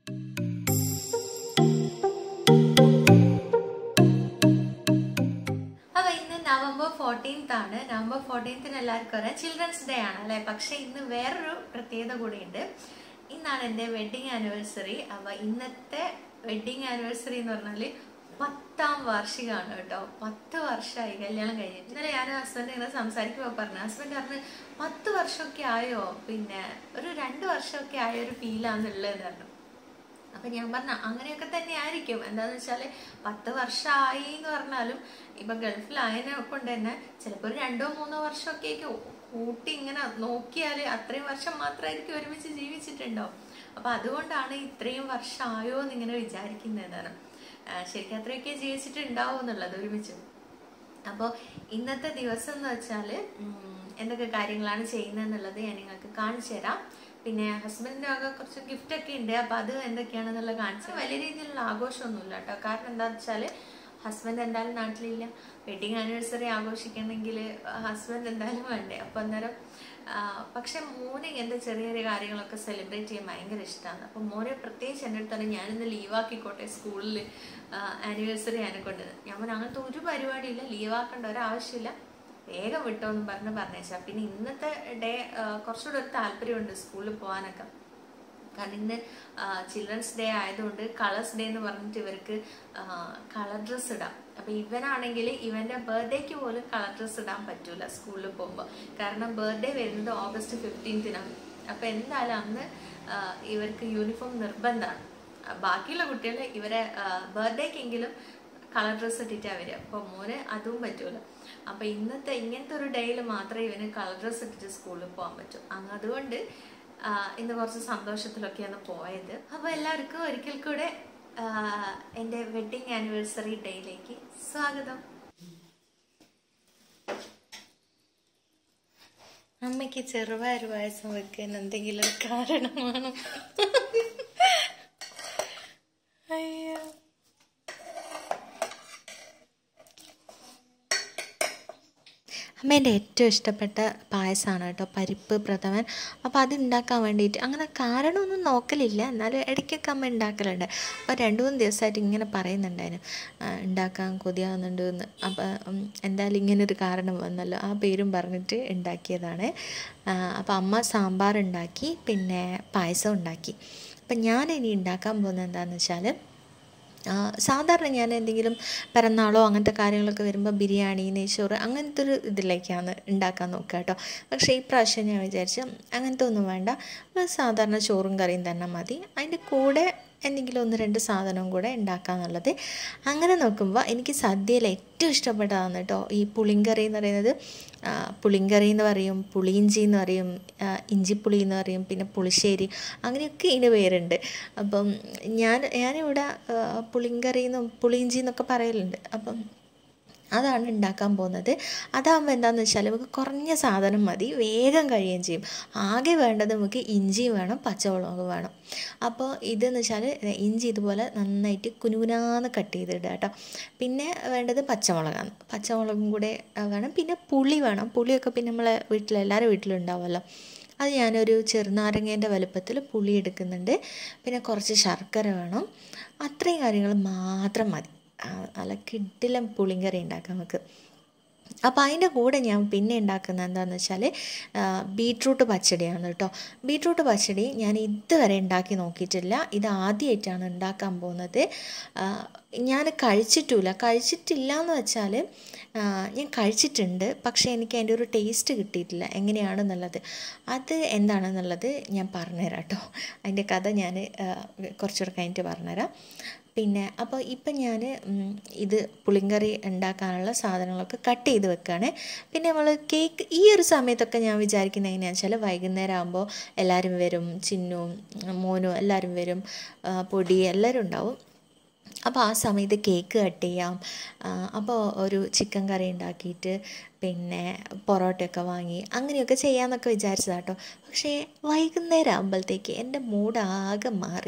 അപ്പൊ ഇന്ന് November fourteenth ആണ് നവംബർ ഫോർട്ടീൻത്തിന് എല്ലാവർക്കും അറിയാം ചിൽഡ്രൻസ് ഡേ ആണ് അല്ലെ പക്ഷെ ഇന്ന് വേറൊരു പ്രത്യേകത കൂടിയുണ്ട് ഇന്നാണ് എൻ്റെ വെഡിങ് ആനിവേഴ്സറി അപ്പൊ ഇന്നത്തെ വെഡിങ് ആനിവേഴ്സറി എന്ന് പറഞ്ഞാല് പത്താം വാർഷികമാണ് കേട്ടോ പത്ത് വർഷമായി കല്യാണം കഴിഞ്ഞിട്ട് ഇന്നലെ ഞാൻ ഹസ്ബൻഡ് ഇങ്ങനെ സംസാരിക്കുമ്പോൾ പറഞ്ഞു ഹസ്ബൻഡ് പറഞ്ഞു പത്ത് വർഷമൊക്കെ ആയോ പിന്നെ ഒരു രണ്ട് വർഷമൊക്കെ ആയ ഒരു ഫീലാന്നുള്ളത് പറഞ്ഞു അപ്പൊ ഞാൻ പറഞ്ഞ അങ്ങനെയൊക്കെ തന്നെ ആയിരിക്കും എന്താന്ന് വെച്ചാല് പത്ത് വർഷമായി എന്ന് പറഞ്ഞാലും ഇപ്പൊ ഗൾഫിലായതിനെ കൊണ്ട് തന്നെ ചിലപ്പോൾ ഒരു രണ്ടോ മൂന്നോ വർഷമൊക്കെ ആയിരിക്കും കൂട്ടി ഇങ്ങനെ നോക്കിയാല് അത്രയും വർഷം മാത്രമായിരിക്കും ഒരുമിച്ച് ജീവിച്ചിട്ടുണ്ടാവും അപ്പൊ അതുകൊണ്ടാണ് ഇത്രയും വർഷമായോ എന്ന് ഇങ്ങനെ വിചാരിക്കുന്നതാണ് ആ, ശരിക്കും അത്രയൊക്കെ ജീവിച്ചിട്ടുണ്ടാവും എന്നുള്ളത് ഒരുമിച്ച് അപ്പോൾ ഇന്നത്തെ ദിവസം എന്ന് വെച്ചാൽ എന്തൊക്കെ കാര്യങ്ങളാണ് ചെയ്യുന്നതെന്നുള്ളത് ഞാൻ നിങ്ങൾക്ക് കാണിച്ചു തരാം പിന്നെ ഹസ്ബൻഡിൻ്റെ ഒക്കെ കുറച്ച് ഗിഫ്റ്റ് ഒക്കെ ഉണ്ട് അപ്പോൾ അത് എന്തൊക്കെയാണെന്നുള്ളത് കാണിച്ചു തരാം. വലിയ രീതിയിലുള്ള ആഘോഷമൊന്നുമില്ല കേട്ടോ കാരണം എന്താണെന്ന് വെച്ചാൽ ഹസ്ബൻഡ് എന്തായാലും നാട്ടിലില്ല വെഡിങ് ആനിവേഴ്സറി ആഘോഷിക്കണമെങ്കിൽ ഹസ്ബൻഡ് എന്തായാലും വേണ്ടേ അപ്പോൾ അന്നേരം ആ, പക്ഷെ മോന് ഇങ്ങനത്തെ ചെറിയ ചെറിയ കാര്യങ്ങളൊക്കെ സെലിബ്രേറ്റ് ചെയ്യാൻ ഭയങ്കര ഇഷ്ടമാണ് അപ്പം മോനെ പ്രത്യേകിച്ച് എൻ്റെ അടുത്ത് തന്നെ ഞാനിന്ന് ലീവാക്കിക്കോട്ടെ സ്കൂളിൽ ആനിവേഴ്സറി ആനെ കൊണ്ട് ഞാൻ പറഞ്ഞു അങ്ങനത്തെ ഒരു പരിപാടിയില്ല ലീവാക്കേണ്ട ഒരാവശ്യമില്ല വേഗം വിട്ടോ എന്ന് പറഞ്ഞ് പറഞ്ഞേച്ചാ പിന്നെ ഇന്നത്തെ ഡേ കുറച്ചുകൂടെ ഒരു താല്പര്യമുണ്ട് സ്കൂളിൽ പോകാനൊക്കെ കാരണം ഇന്ന് ചിൽഡ്രൻസ് ഡേ ആയതുകൊണ്ട് കളേഴ്സ് ഡേ എന്ന് പറഞ്ഞിട്ട് ഇവർക്ക് കളർ ഡ്രസ്സ് ഇടാം അപ്പൊ ഇവനാണെങ്കിൽ ഇവന്റെ ബർത്ത്ഡേക്ക് പോലും കളർ ഡ്രസ്സ് ഇടാൻ പറ്റൂല സ്കൂളിൽ പോകുമ്പോൾ കാരണം ബർത്ത്ഡേ വരുന്നത് ഓഗസ്റ്റ് ഫിഫ്റ്റീൻത്തിനാണ് അപ്പൊ എന്തായാലും അന്ന് ആ, ഇവർക്ക് യൂണിഫോം നിർബന്ധമാണ് ബാക്കിയുള്ള കുട്ടികൾ ഇവരെ ബർത്ത്ഡേക്കെങ്കിലും കളർ ഡ്രസ്സ് ഇട്ടിട്ടാണ് വരിക അപ്പോൾ മോന് അതും പറ്റൂല അപ്പൊ ഇന്നത്തെ ഇങ്ങനത്തെ ഒരു ഡേയിൽ മാത്രമേ ഇവന് കളർ ഡ്രസ്സ് ഇട്ടിട്ട് സ്കൂളിൽ പോകാൻ പറ്റൂ അങ്ങ് അതുകൊണ്ട് ആ, ഇന്ന് കുറച്ച് സന്തോഷത്തിലൊക്കെയാണ് പോയത് അപ്പൊ എല്ലാവർക്കും ഒരിക്കൽ കൂടെ ആ, എൻ്റെ വെഡിങ് ആനിവേഴ്സറി ഡേയിലേക്ക് സ്വാഗതം അമ്മയ്ക്ക് ചെറുപയർ പായസം വെക്കാൻ എന്തെങ്കിലും ഒരു കാരണമാണോ അയ്യോ അമ്മേൻ്റെ ഏറ്റവും ഇഷ്ടപ്പെട്ട പായസമാണ് കേട്ടോ പരിപ്പ് പ്രഥമൻ അപ്പോൾ അത് ഉണ്ടാക്കാൻ വേണ്ടിയിട്ട് അങ്ങനെ കാരണമൊന്നും നോക്കലില്ല എന്നാലും ഇടയ്ക്കൊക്കെ അമ്മ ഉണ്ടാക്കലുണ്ട് അപ്പോൾ രണ്ട് മൂന്ന് ദിവസമായിട്ട് ഇങ്ങനെ പറയുന്നുണ്ടായിരുന്നു ആ, ഉണ്ടാക്കാൻ കൊതിയാവുന്നുണ്ട് എന്ന് അപ്പോൾ ഉം, എന്തായാലും ഇങ്ങനൊരു കാരണം വന്നല്ലോ ആ പേരും പറഞ്ഞിട്ട് ഉണ്ടാക്കിയതാണ് ആ, അപ്പോൾ അമ്മ സാമ്പാർ ഉണ്ടാക്കി പിന്നെ പായസം ഉണ്ടാക്കി അപ്പം ഞാൻ ഇനി ഉണ്ടാക്കാൻ പോകുന്നത് എന്താണെന്ന് വെച്ചാൽ ആ, സാധാരണ ഞാൻ എന്തെങ്കിലും പിറന്നാളോ അങ്ങനത്തെ കാര്യങ്ങളൊക്കെ വരുമ്പോൾ ബിരിയാണി നെയ്ച്ചോറ് അങ്ങനത്തെ ഒരു ഇതിലേക്കാണ് ഉണ്ടാക്കാൻ നോക്കുക കേട്ടോ പക്ഷേ ഈ പ്രാവശ്യം ഞാൻ വിചാരിച്ചു അങ്ങനത്തെ ഒന്നും വേണ്ട ഒരു സാധാരണ ചോറും കറിയും തന്നെ മതി അതിൻ്റെ കൂടെ എന്തെങ്കിലും ഒന്ന് രണ്ട് സാധനവും കൂടെ ഉണ്ടാക്കാന്നുള്ളത് അങ്ങനെ നോക്കുമ്പോൾ എനിക്ക് സദ്യയിൽ ഏറ്റവും ഇഷ്ടപ്പെട്ടതാണ് കേട്ടോ ഈ പുളിങ്കറി എന്ന് പറയുന്നത് ആ, പുളിങ്കറി എന്ന് പറയും പുളിയിഞ്ചി എന്ന് പറയും ആ, ഇഞ്ചിപ്പുളി എന്ന് പറയും പിന്നെ പുളിശ്ശേരി അങ്ങനെയൊക്കെ ഇതിന് പേരുണ്ട് അപ്പം ഞാൻ ഞാനിവിടെ ആ, പുളിങ്കറി എന്നും പുളിയിഞ്ചി എന്നൊക്കെ പറയലുണ്ട് അപ്പം അതാണ് ഉണ്ടാക്കാൻ പോകുന്നത് അതാകുമ്പോൾ എന്താണെന്ന് വെച്ചാൽ നമുക്ക് കുറഞ്ഞ സാധനം മതി വേഗം കഴിയുകയും ചെയ്യും ആകെ വേണ്ടത് നമുക്ക് ഇഞ്ചി വേണം പച്ചമുളക് വേണം അപ്പോൾ ഇതെന്ന് വെച്ചാൽ ഇഞ്ചി ഇതുപോലെ നന്നായിട്ട് കുനുകുനാന്ന് കട്ട് ചെയ്തിടുക കേട്ടോ പിന്നെ വേണ്ടത് പച്ചമുളകാണ് പച്ചമുളകും കൂടെ ആ, വേണം പിന്നെ പുളി വേണം പുളിയൊക്കെ പിന്നെ നമ്മളെ വീട്ടിൽ എല്ലാവരുടെ വീട്ടിലും ഉണ്ടാവുമല്ലോ അത് ഞാനൊരു ചെറുനാരങ്ങേൻ്റെ വലുപ്പത്തിൽ പുളി എടുക്കുന്നുണ്ട് പിന്നെ കുറച്ച് ശർക്കര വേണം അത്രയും കാര്യങ്ങൾ മാത്രം മതി ആ, നല്ല കിഡിലം പുളിങ്കറി ഉണ്ടാക്കാം നമുക്ക് അപ്പോൾ അതിൻ്റെ കൂടെ ഞാൻ പിന്നെ ഉണ്ടാക്കുന്നത് എന്താണെന്ന് വെച്ചാൽ ബീട്രൂട്ട് പച്ചടിയാണ് കേട്ടോ ബീട്രൂട്ട് പച്ചടി ഞാൻ ഇതുവരെ ഉണ്ടാക്കി നോക്കിയിട്ടില്ല ഇത് ആദ്യമായിട്ടാണ് ഉണ്ടാക്കാൻ പോകുന്നത് ആ, ഞാൻ കഴിച്ചിട്ടില്ല കഴിച്ചിട്ടില്ല എന്ന് വെച്ചാൽ ആ, ഞാൻ കഴിച്ചിട്ടുണ്ട് പക്ഷേ എനിക്ക് അതിൻ്റെ ഒരു ടേസ്റ്റ് കിട്ടിയിട്ടില്ല എങ്ങനെയാണെന്നുള്ളത് അത് എന്താണെന്നുള്ളത് ഞാൻ പറഞ്ഞുതരാം കേട്ടോ അതിൻ്റെ കഥ ഞാൻ ആ, കുറച്ചുകൂടെ കഴിഞ്ഞിട്ട് പറഞ്ഞുതരാം പിന്നെ അപ്പോൾ ഇപ്പം ഞാൻ ഇത് പുളിങ്കറി ഉണ്ടാക്കാനുള്ള സാധനങ്ങളൊക്കെ കട്ട് ചെയ്ത് വെക്കുകയാണ് പിന്നെ നമ്മൾ കേക്ക് ഈ ഒരു സമയത്തൊക്കെ ഞാൻ വിചാരിക്കുന്നത് എങ്ങനെയാണെന്ന് വെച്ചാൽ വൈകുന്നേരം ആകുമ്പോൾ എല്ലാവരും വരും ചിന്നും മോനും എല്ലാവരും വരും ആ, പൊടി എല്ലാവരും ഉണ്ടാവും അപ്പോൾ ആ സമയത്ത് കേക്ക് കട്ട് ചെയ്യാം ആ, അപ്പോൾ ഒരു ചിക്കൻ കറി ഉണ്ടാക്കിയിട്ട് പിന്നെ പൊറോട്ടയൊക്കെ വാങ്ങി അങ്ങനെയൊക്കെ ചെയ്യാമെന്നൊക്കെ വിചാരിച്ചതാണ് കേട്ടോ പക്ഷേ വൈകുന്നേരം ആകുമ്പോഴത്തേക്ക് എൻ്റെ മൂഡ് ആകെ മാറി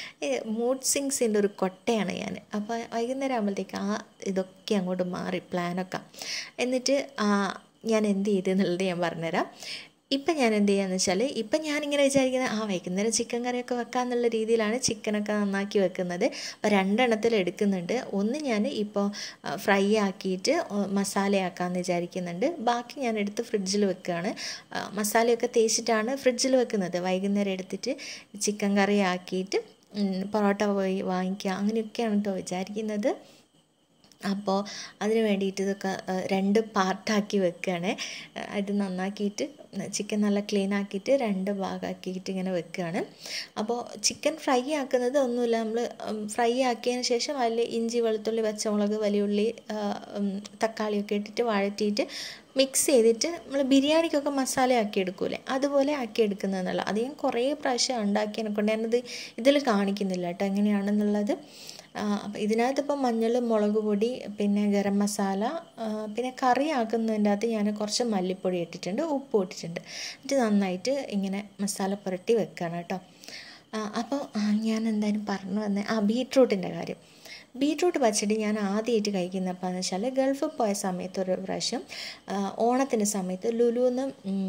മൂഡ് സിങ്സിൻ്റെ ഒരു കൊട്ടയാണ് ഞാൻ അപ്പോൾ വൈകുന്നേരം ആകുമ്പോഴത്തേക്ക് ആ ഇതൊക്കെ അങ്ങോട്ട് മാറി പ്ലാനൊക്കെ എന്നിട്ട് ആ, ഞാൻ എന്ത് ചെയ്തു എന്നുള്ളത് ഞാൻ പറഞ്ഞുതരാം ഇപ്പം ഞാൻ എന്ത് ചെയ്യാന്ന് വെച്ചാൽ ഇപ്പം ഞാനിങ്ങനെ വിചാരിക്കുന്നത് ആ വൈകുന്നേരം ചിക്കൻ കറിയൊക്കെ വെക്കാന്നുള്ള രീതിയിലാണ് ചിക്കനൊക്കെ നന്നാക്കി വെക്കുന്നത് അപ്പോൾ രണ്ടെണ്ണത്തിൽ എടുക്കുന്നുണ്ട് ഒന്ന് ഞാൻ ഇപ്പോൾ ഫ്രൈ ആക്കിയിട്ട് മസാലയാക്കാമെന്ന് വിചാരിക്കുന്നുണ്ട് ബാക്കി ഞാൻ എടുത്ത് ഫ്രിഡ്ജിൽ വെക്കുകയാണ് ആ, മസാലയൊക്കെ തേച്ചിട്ടാണ് ഫ്രിഡ്ജിൽ വെക്കുന്നത് വൈകുന്നേരം എടുത്തിട്ട് ചിക്കൻ കറി ആക്കിയിട്ട് ഉം, പൊറോട്ട പോയി വാങ്ങിക്കുക അങ്ങനെയൊക്കെയാണ് കേട്ടോ വിചാരിക്കുന്നത് അപ്പോൾ അതിന് വേണ്ടിയിട്ട് ഇതൊക്കെ ഏഹ്, രണ്ട് പാർട്ടാക്കി വെക്കുകയാണ് ഏഹ്, ഇത് നന്നാക്കിയിട്ട് ചിക്കൻ നല്ല ക്ലീൻ ആക്കിയിട്ട് രണ്ട് ഭാഗമാക്കിയിട്ട് ഇങ്ങനെ വെക്കുകയാണ് അപ്പോൾ ചിക്കൻ ഫ്രൈ ആക്കുന്നത് ഒന്നുമില്ല നമ്മൾ ഫ്രൈ ആക്കിയതിന് ശേഷം അതിൽ ഇഞ്ചി വെളുത്തുള്ളി പച്ചമുളക് വലിയുള്ളി ആ, ഉം, തക്കാളിയൊക്കെ ഇട്ടിട്ട് വഴറ്റിയിട്ട് മിക്സ് ചെയ്തിട്ട് നമ്മൾ ബിരിയാണിക്കൊക്കെ മസാല ആക്കി എടുക്കൂലേ അതുപോലെ ആക്കി എടുക്കുന്നതെന്നല്ല അത് ഞാൻ കുറേ പ്രാവശ്യം ഉണ്ടാക്കിയതിനെ കൊണ്ട് ഞാനത് ഇതിൽ കാണിക്കുന്നില്ല കേട്ടോ എങ്ങനെയാണെന്നുള്ളത് അപ്പം ഇതിനകത്ത് ഇപ്പം മഞ്ഞൾ മുളക് പൊടി പിന്നെ ഗരം മസാല ആ, പിന്നെ കറി ആക്കുന്നതിൻ്റെ അകത്ത് ഞാൻ കുറച്ച് മല്ലിപ്പൊടി ഇട്ടിട്ടുണ്ട് ഉപ്പ് ഇട്ടിട്ടുണ്ട് എന്നിട്ട് നന്നായിട്ട് ഇങ്ങനെ മസാല പുരട്ടി വെക്കണം കേട്ടോ അപ്പോൾ ഞാൻ എന്തായാലും പറഞ്ഞു വന്നത് ആ ബീട്രൂട്ടിൻ്റെ കാര്യം ബീട്രൂട്ട് പച്ചടി ഞാൻ ആദ്യമായിട്ട് കഴിക്കുന്നപ്പോൾ എന്ന് വെച്ചാൽ ഗൾഫിൽ പോയ സമയത്ത് ഒരു പ്രാവശ്യം ആ, ഓണത്തിൻ്റെ സമയത്ത് ലുലുന്ന്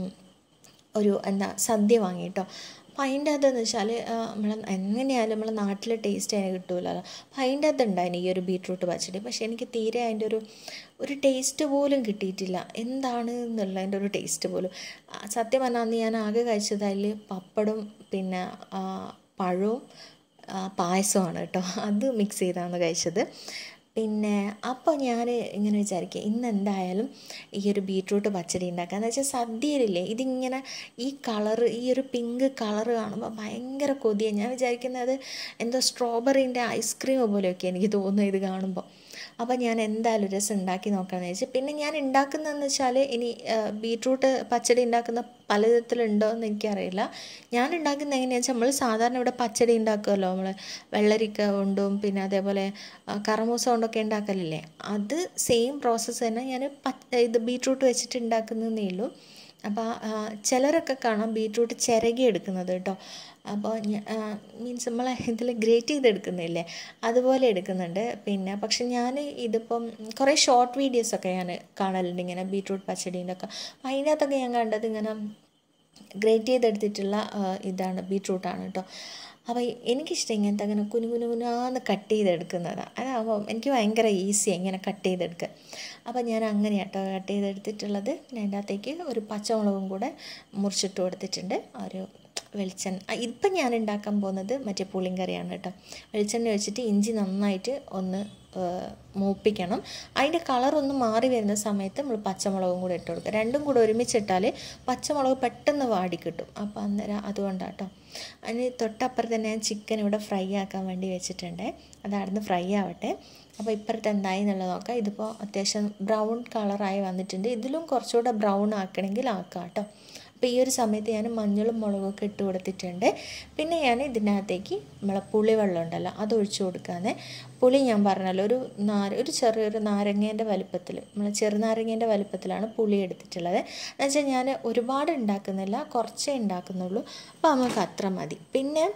ഒരു എന്താ സദ്യ വാങ്ങി കേട്ടോ അപ്പം അതിൻ്റെ അകത്തെന്ന് വെച്ചാൽ നമ്മൾ എങ്ങനെയായാലും നമ്മളെ നാട്ടിലെ ടേസ്റ്റ് അതിന് കിട്ടൂലല്ലോ അപ്പം അതിൻ്റെ അകത്ത് ഉണ്ടായിരുന്നു ഈ ഒരു ബീട്രൂട്ട് പച്ചടി പക്ഷേ എനിക്ക് തീരെ അതിൻ്റെ ഒരു ഒരു ടേസ്റ്റ് പോലും കിട്ടിയിട്ടില്ല എന്താണ് എന്നുള്ളതിൻ്റെ ഒരു ടേസ്റ്റ് പോലും ആ, സത്യം പറഞ്ഞാൽ അന്ന് ഞാൻ ആകെ കഴിച്ചത് അതിൽ പപ്പടും പിന്നെ ആ, പഴവും ആ, പായസമാണ് കേട്ടോ അത് മിക്സ് ചെയ്താണ് കഴിച്ചത് പിന്നെ അപ്പോൾ ഞാൻ ഇങ്ങനെ വിചാരിക്കുക ഇന്ന് എന്തായാലും ഈ ഒരു ബീട്രൂട്ട് പച്ചടി ഉണ്ടാക്കുക എന്ന് വെച്ചാൽ സദ്യയിലില്ലേ ഇതിങ്ങനെ ഈ കളറ് ഈ ഒരു പിങ്ക് കളറ് കാണുമ്പോൾ ഭയങ്കര കൊതിയാണ് ഞാൻ വിചാരിക്കുന്നത് എന്തോ സ്ട്രോബെറീൻ്റെ ഐസ്ക്രീം പോലെയൊക്കെ എനിക്ക് തോന്നുന്നു ഇത് കാണുമ്പോൾ അപ്പോൾ ഞാൻ എന്തായാലും രസം ഉണ്ടാക്കി നോക്കാമെന്ന് വെച്ചാൽ പിന്നെ ഞാൻ ഉണ്ടാക്കുന്നതെന്ന് വെച്ചാൽ ഇനി ആ, ബീട്രൂട്ട് പച്ചടി ഉണ്ടാക്കുന്ന പലവിധത്തിലുണ്ടോ എന്ന് എനിക്കറിയില്ല ഞാൻ ഉണ്ടാക്കുന്നത് എങ്ങനെയാണെന്ന് വെച്ചാൽ നമ്മൾ സാധാരണ ഇവിടെ പച്ചടി ഉണ്ടാക്കുമല്ലോ നമ്മൾ വെള്ളരിക്ക കൊണ്ടും പിന്നെ അതേപോലെ ആ, കറമൂസ കൊണ്ടൊക്കെ ഉണ്ടാക്കലില്ലേ അത് സെയിം പ്രോസസ്സ് തന്നെ ഞാൻ പച്ച ഇത് ബീട്രൂട്ട് വെച്ചിട്ട് ഉണ്ടാക്കുന്നതേ ഉള്ളൂ അപ്പോൾ ചിലരൊക്കെ കാണാം ബീട്രൂട്ട് ചിരകി എടുക്കുന്നത് കേട്ടോ അപ്പോൾ മീൻസ് നമ്മൾ ഇതിൽ ഗ്രേറ്റ് ചെയ്തെടുക്കുന്നില്ലേ അതുപോലെ എടുക്കുന്നുണ്ട് പിന്നെ പക്ഷെ ഞാൻ ഇതിപ്പം കുറേ ഷോർട്ട് വീഡിയോസൊക്കെ ഞാൻ കാണലുണ്ട് ഇങ്ങനെ ബീട്രൂട്ട് പച്ചടീൻ്റെ ഒക്കെ അപ്പോൾ അതിനകത്തൊക്കെ ഞാൻ കണ്ടത് ഇങ്ങനെ ഗ്രേറ്റ് ചെയ്തെടുത്തിട്ടുള്ള ആ, ഇതാണ് ബീട്രൂട്ടാണ് കേട്ടോ അപ്പോൾ എനിക്കിഷ്ടം ഇങ്ങനത്തെ അങ്ങനെ കുനു കുനു കുനാന്ന് കട്ട് ചെയ്തെടുക്കുന്നതാണ് അതാകുമ്പോൾ എനിക്ക് ഭയങ്കര ഈസിയാണ് ഇങ്ങനെ കട്ട് ചെയ്തെടുക്കുക അപ്പോൾ ഞാൻ അങ്ങനെ കേട്ടോ കട്ട് ചെയ്തെടുത്തിട്ടുള്ളത് പിന്നെ അതിൻ്റെ അകത്തേക്ക് ഒരു പച്ചമുളകും കൂടെ മുറിച്ചിട്ട് കൊടുത്തിട്ടുണ്ട് ഒരു വെളിച്ചെണ്ണ ഇപ്പം ഞാൻ ഉണ്ടാക്കാൻ പോകുന്നത് മറ്റേ പുളിങ്കറിയാണ് കേട്ടോ വെളിച്ചെണ്ണ വെച്ചിട്ട് ഇഞ്ചി നന്നായിട്ട് ഒന്ന് ഏഹ്, മൂപ്പിക്കണം അതിൻ്റെ കളർ ഒന്ന് മാറി വരുന്ന സമയത്ത് നമ്മൾ പച്ചമുളകും കൂടെ ഇട്ട് കൊടുക്കുക രണ്ടും കൂടെ ഒരുമിച്ചിട്ടാൽ പച്ചമുളക് പെട്ടെന്ന് വാടി കിട്ടും അപ്പോൾ അന്നേരം അതുകൊണ്ടാണ് കേട്ടോ അതിന് തൊട്ടപ്പുറത്ത് തന്നെ ഞാൻ ചിക്കൻ ഇവിടെ ഫ്രൈ ആക്കാൻ വേണ്ടി വെച്ചിട്ടുണ്ട് അതായിരുന്നു ഫ്രൈ ആവട്ടെ അപ്പോൾ ഇപ്പുറത്ത് എന്തായി എന്നുള്ളത് നോക്കാം ഇതിപ്പോൾ അത്യാവശ്യം ബ്രൗൺ കളറായി വന്നിട്ടുണ്ട് ഇതിലും കുറച്ചുകൂടെ ബ്രൗൺ ആക്കണമെങ്കിൽ ആക്കാം കേട്ടോ അപ്പോൾ ഈ ഒരു സമയത്ത് ഞാൻ മഞ്ഞളും മുളകൊക്കെ ഇട്ട് കൊടുത്തിട്ടുണ്ട് പിന്നെ ഞാൻ ഇതിനകത്തേക്ക് നമ്മളെ പുളിവെള്ളം ഉണ്ടല്ലോ അത് ഒഴിച്ചു കൊടുക്കാതെ പുളി ഞാൻ പറഞ്ഞല്ലോ ഒരു നാര ഒരു ചെറിയൊരു നാരങ്ങേൻ്റെ വലുപ്പത്തിൽ നമ്മൾ ചെറുനാരങ്ങേൻ്റെ വലുപ്പത്തിലാണ് പുളി എടുത്തിട്ടുള്ളത് എന്നുവെച്ചാൽ ഞാൻ ഒരുപാട് ഉണ്ടാക്കുന്നില്ല കുറച്ചേ ഉണ്ടാക്കുന്നുള്ളൂ അപ്പോൾ നമുക്ക് അത്ര മതി പിന്നെ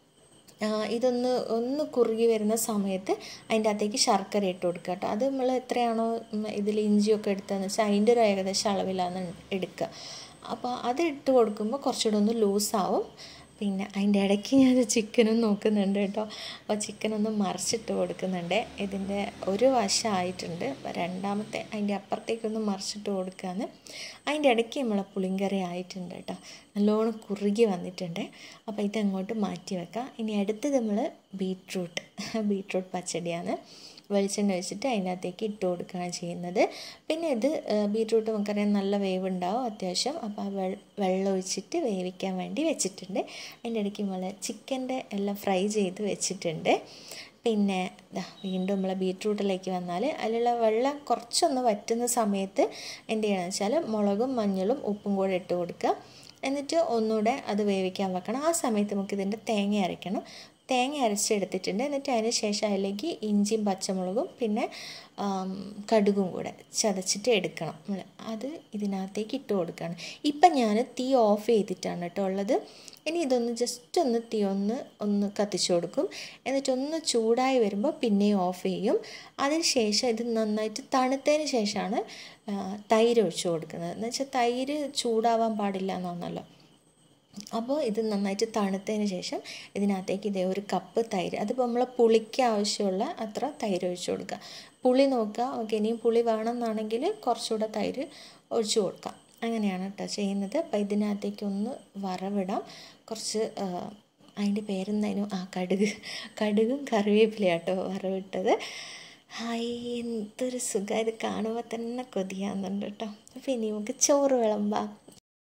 ആ, ഇതൊന്ന് ഒന്ന് കുറുകി വരുന്ന സമയത്ത് അതിൻ്റെ അകത്തേക്ക് ശർക്കര ഇട്ട് കൊടുക്കുക കേട്ടോ അത് നമ്മൾ എത്രയാണോ ഇതിൽ ഇഞ്ചിയൊക്കെ എടുത്തതെന്ന് വെച്ചാൽ അതിൻ്റെ ഒരു ഏകദേശം അളവിലാണ് എടുക്കുക അപ്പോൾ അത് ഇട്ട് കൊടുക്കുമ്പോൾ കുറച്ചുകൂടെ ഒന്ന് ലൂസാവും പിന്നെ അതിൻ്റെ ഇടയ്ക്ക് ഞാൻ ചിക്കനും നോക്കുന്നുണ്ട് കേട്ടോ അപ്പോൾ ചിക്കൻ ഒന്ന് മറിച്ചിട്ട് കൊടുക്കുന്നുണ്ട് ഇതിൻ്റെ ഒരു വശമായിട്ടുണ്ട് അപ്പോൾ രണ്ടാമത്തെ അതിൻ്റെ അപ്പുറത്തേക്കൊന്ന് മറിച്ചിട്ട് കൊടുക്കാന്ന് അതിൻ്റെ ഇടയ്ക്ക് നമ്മളെ പുളിങ്കറി ആയിട്ടുണ്ട് കേട്ടോ നല്ലോണം കുറുകി വന്നിട്ടുണ്ട് അപ്പോൾ ഇതങ്ങോട്ട് മാറ്റി വെക്കാം ഇനി അടുത്തത് നമ്മൾ ബീട്രൂട്ട് ബീട്രൂട്ട് പച്ചടിയാണ് വെളിച്ചെണ്ണ വെച്ചിട്ട് അതിനകത്തേക്ക് ഇട്ട് കൊടുക്കുകയാണ് ചെയ്യുന്നത് പിന്നെ ഇത് ബീട്രൂട്ട് നമുക്കറിയാം നല്ല വേവ് ഉണ്ടാവും അത്യാവശ്യം അപ്പോൾ ആ വെൾ വെള്ളം ഒഴിച്ചിട്ട് വേവിക്കാൻ വേണ്ടി വെച്ചിട്ടുണ്ട് അതിൻ്റെ ഇടയ്ക്ക് നമ്മൾ ചിക്കൻ്റെ എല്ലാം ഫ്രൈ ചെയ്ത് വെച്ചിട്ടുണ്ട് പിന്നെ ദാ വീണ്ടും നമ്മളെ ബീട്രൂട്ടിലേക്ക് വന്നാൽ അതിലുള്ള വെള്ളം കുറച്ചൊന്ന് വറ്റുന്ന സമയത്ത് എന്ത് ചെയ്യണമെന്ന് വെച്ചാൽ മുളകും മഞ്ഞളും ഉപ്പും കൂടെ ഇട്ട് കൊടുക്കുക എന്നിട്ട് ഒന്നുകൂടെ അത് വേവിക്കാൻ വെക്കണം ആ സമയത്ത് നമുക്ക് ഇതിൻ്റെ തേങ്ങ അരയ്ക്കണം തേങ്ങ അരച്ചെടുത്തിട്ടുണ്ട് എന്നിട്ട് അതിന് ശേഷം അതിലേക്ക് ഇഞ്ചിയും പച്ചമുളകും പിന്നെ ആം, കടുകും കൂടെ ചതച്ചിട്ട് എടുക്കണം നമ്മള്. അത് ഇതിനകത്തേക്ക് ഇട്ട് കൊടുക്കുകയാണ് ഇപ്പം ഞാൻ തീ ഓഫ് ചെയ്തിട്ടാണ് കേട്ടോ ഉള്ളത് ഇനി ഇതൊന്ന് ജസ്റ്റ് ഒന്ന് തീ ഒന്ന് ഒന്ന് കത്തിച്ചു കൊടുക്കും എന്നിട്ട് ഒന്ന് ചൂടായി വരുമ്പോൾ പിന്നെയും ഓഫ് ചെയ്യും അതിന് ശേഷം ഇത് നന്നായിട്ട് തണുത്തതിന് ശേഷമാണ് ആ, തൈര് ഒഴിച്ചു കൊടുക്കുന്നത് എന്ന് വെച്ചാൽ തൈര് ചൂടാവാൻ പാടില്ല എന്നാണല്ലോ അപ്പോൾ ഇത് നന്നായിട്ട് തണുത്തതിന് ശേഷം ഇതിനകത്തേക്ക് ഇതേ ഒരു കപ്പ് തൈര് അതിപ്പോൾ നമ്മൾ പുളിക്ക് ആവശ്യമുള്ള അത്ര തൈര് ഒഴിച്ചു കൊടുക്കുക പുളി നോക്കുക ഓക്കെ ഇനിയും പുളി വേണമെന്നാണെങ്കിൽ കുറച്ചുകൂടെ തൈര് ഒഴിച്ചു കൊടുക്കാം അങ്ങനെയാണ് കേട്ടോ ചെയ്യുന്നത് അപ്പോൾ ഇതിനകത്തേക്ക് ഒന്ന് വറവിടാം കുറച്ച് ആ, അതിൻ്റെ പേരെന്തായാലും ആ കടുക് കടുകും കറിവേപ്പിലയാട്ടോ വറവിട്ടത് ഹായ് എന്തൊരു സുഖം ഇത് കാണുമ്പോൾ തന്നെ കൊതിയാകുന്നുണ്ട് കേട്ടോ അപ്പോൾ ഇനി നമുക്ക് ചോറ് വിളമ്പാം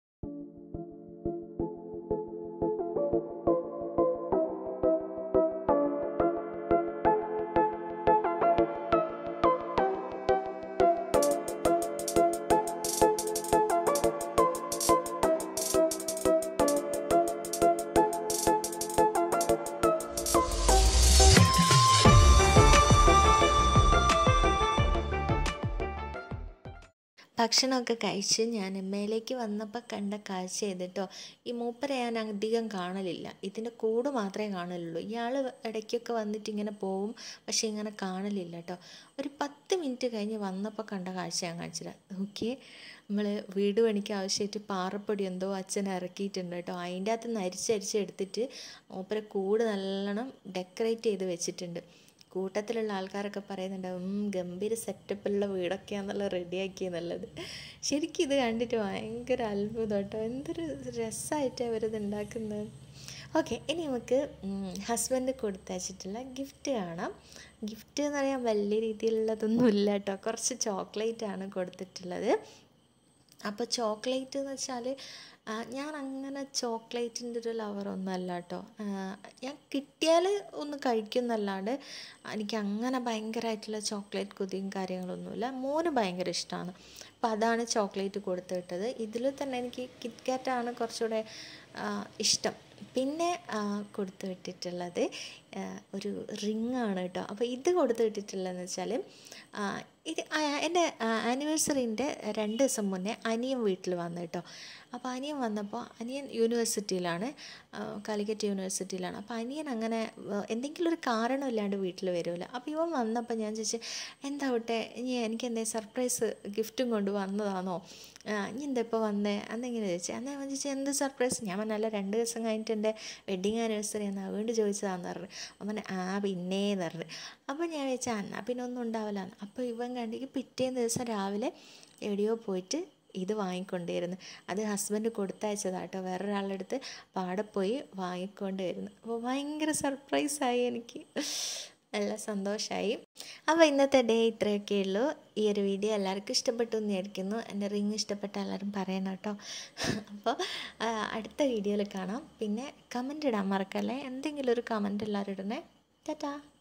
ഭക്ഷണമൊക്കെ കഴിച്ച് ഞാൻ എം എയിലേക്ക് വന്നപ്പോൾ കണ്ട കാഴ്ച ചെയ്തിട്ടോ ഈ മൂപ്പരെ ഞാൻ അധികം കാണലില്ല ഇതിൻ്റെ കൂട് മാത്രമേ കാണലുള്ളൂ ഇയാൾ ഇടയ്ക്കൊക്കെ വന്നിട്ട് ഇങ്ങനെ പോവും പക്ഷേ ഇങ്ങനെ കാണലില്ല കേട്ടോ ഒരു പത്ത് മിനിറ്റ് കഴിഞ്ഞ് വന്നപ്പോൾ കണ്ട കാഴ്ച ഞാൻ കാണിച്ചില്ല നോക്കിയേ നമ്മൾ വീട് പണിക്ക് ആവശ്യമായിട്ട് പാറപ്പൊടി എന്തോ അച്ഛൻ ഇറക്കിയിട്ടുണ്ട് കേട്ടോ അതിൻ്റെ അകത്ത് നിന്ന് അരിച്ചരിച്ച് എടുത്തിട്ട് മൂപ്പരെ കൂട് നല്ലോണം ഡെക്കറേറ്റ് ചെയ്ത് വെച്ചിട്ടുണ്ട് കൂട്ടത്തിലുള്ള ആൾക്കാരൊക്കെ പറയുന്നുണ്ട് ഉം ഗംഭീര സെറ്റപ്പിലുള്ള വീടൊക്കെയാണെന്നുള്ള റെഡിയാക്കിയെന്നുള്ളത് ശരിക്കും ഇത് കണ്ടിട്ട് ഭയങ്കര അത്ഭുതം കേട്ടോ എന്തൊരു രസമായിട്ട് അവരിത് ഉണ്ടാക്കുന്നത് ഓക്കെ ഇനി നമുക്ക് ഹസ്ബൻഡ് കൊടുത്തയച്ചിട്ടുള്ള ഗിഫ്റ്റ് കാണാം ഗിഫ്റ്റ് എന്ന് പറയാൻ വലിയ രീതിയിലുള്ളതൊന്നും ഇല്ല കേട്ടോ കുറച്ച് ചോക്ലേറ്റ് ആണ് കൊടുത്തിട്ടുള്ളത് അപ്പോൾ ചോക്ലേറ്റ് എന്ന് വെച്ചാൽ ഞാൻ അങ്ങനെ ചോക്ലേറ്റിൻ്റെ ഒരു ലവറൊന്നും അല്ല കേട്ടോ ഞാൻ കിട്ടിയാൽ ഒന്ന് കഴിക്കുന്നല്ലാണ്ട് എനിക്ക് അങ്ങനെ ഭയങ്കരമായിട്ടുള്ള ചോക്ലേറ്റ് കൊതിയും കാര്യങ്ങളൊന്നുമില്ല മോന് ഭയങ്കര ഇഷ്ടമാണ് അപ്പോൾ അതാണ് ചോക്ലേറ്റ് കൊടുത്തു വിട്ടത് ഇതിൽ തന്നെ എനിക്ക് കിറ്റ്കാറ്റാണ് കുറച്ചുകൂടെ ആ, ഇഷ്ടം പിന്നെ ആ, കൊടുത്തു വിട്ടിട്ടുള്ളത് ആ, ഒരു റിങ് ആണ് കേട്ടോ അപ്പോൾ ഇത് കൊടുത്തു വിട്ടിട്ടുള്ളതെന്ന് വെച്ചാൽ ആ, ഇത് ആ, എൻ്റെ ആനിവേഴ്സറിൻ്റെ രണ്ട് ദിവസം മുന്നേ അനിയൻ വീട്ടിൽ വന്നു കേട്ടോ അപ്പോൾ അനിയൻ വന്നപ്പോൾ അനിയൻ യൂണിവേഴ്സിറ്റിയിലാണ് ആ, കാലിക്കറ്റ് യൂണിവേഴ്സിറ്റിയിലാണ് അപ്പോൾ അനിയൻ അങ്ങനെ ആ, എന്തെങ്കിലും ഒരു കാരണമില്ലാണ്ട് വീട്ടിൽ വരുമല്ലോ അപ്പോൾ ഇവൻ വന്നപ്പോൾ ഞാൻ ചോദിച്ചു എന്താ വിട്ടെ ഇനി എനിക്ക് എന്തെങ്കിലും സർപ്രൈസ് ഗിഫ്റ്റും കൊണ്ട് വന്നതാണോ ആ, ഇനി എന്താ ഇപ്പോൾ വന്നേ അന്നെങ്ങനെ ചോദിച്ചു അന്ന് അവൻ ചോദിച്ചു എന്ത് സർപ്രൈസ് ഞാൻ പറഞ്ഞല്ല രണ്ട് ദിവസം കഴിഞ്ഞിട്ട് എൻ്റെ വെഡിങ് ആനിവേഴ്സറി എന്ന് അതുകൊണ്ട് ചോദിച്ചതാന്ന് പറഞ്ഞു അവൻ ആ പിന്നേന്ന് പറഞ്ഞു അപ്പോൾ ഞാൻ ചോദിച്ചാൽ എന്നാൽ പിന്നെ ഒന്നും ഉണ്ടാവില്ല അപ്പോൾ ഇവൻ കണ്ടെങ്കിൽ പിറ്റേന്ന് ദിവസം രാവിലെ എവിടെയോ പോയിട്ട് ഇത് വാങ്ങിക്കൊണ്ടേയിരുന്നു അത് ഹസ്ബൻഡ് കൊടുത്തയച്ചതാട്ടോ വേറൊരാളുടെ അടുത്ത് അപ്പോൾ അവിടെ പോയി വാങ്ങിക്കൊണ്ട് വരുന്നു അപ്പോൾ ഭയങ്കര സർപ്രൈസായി എനിക്ക് നല്ല സന്തോഷമായി അപ്പോൾ ഇന്നത്തെ ഡേ ഇത്രയൊക്കെ ഉള്ളൂ ഈ ഒരു വീഡിയോ എല്ലാവർക്കും ഇഷ്ടപ്പെട്ടു എന്ന് വിചാരിക്കുന്നു എൻ്റെ റിങ് ഇഷ്ടപ്പെട്ട എല്ലാവരും പറയണം കേട്ടോ അപ്പോൾ ആ, അടുത്ത വീഡിയോയിൽ കാണാം പിന്നെ കമൻ്റ് ഇടാൻ മറക്കല്ലേ എന്തെങ്കിലും ഒരു കമൻ്റ് എല്ലാവരും ഇടണേ ടാറ്റാ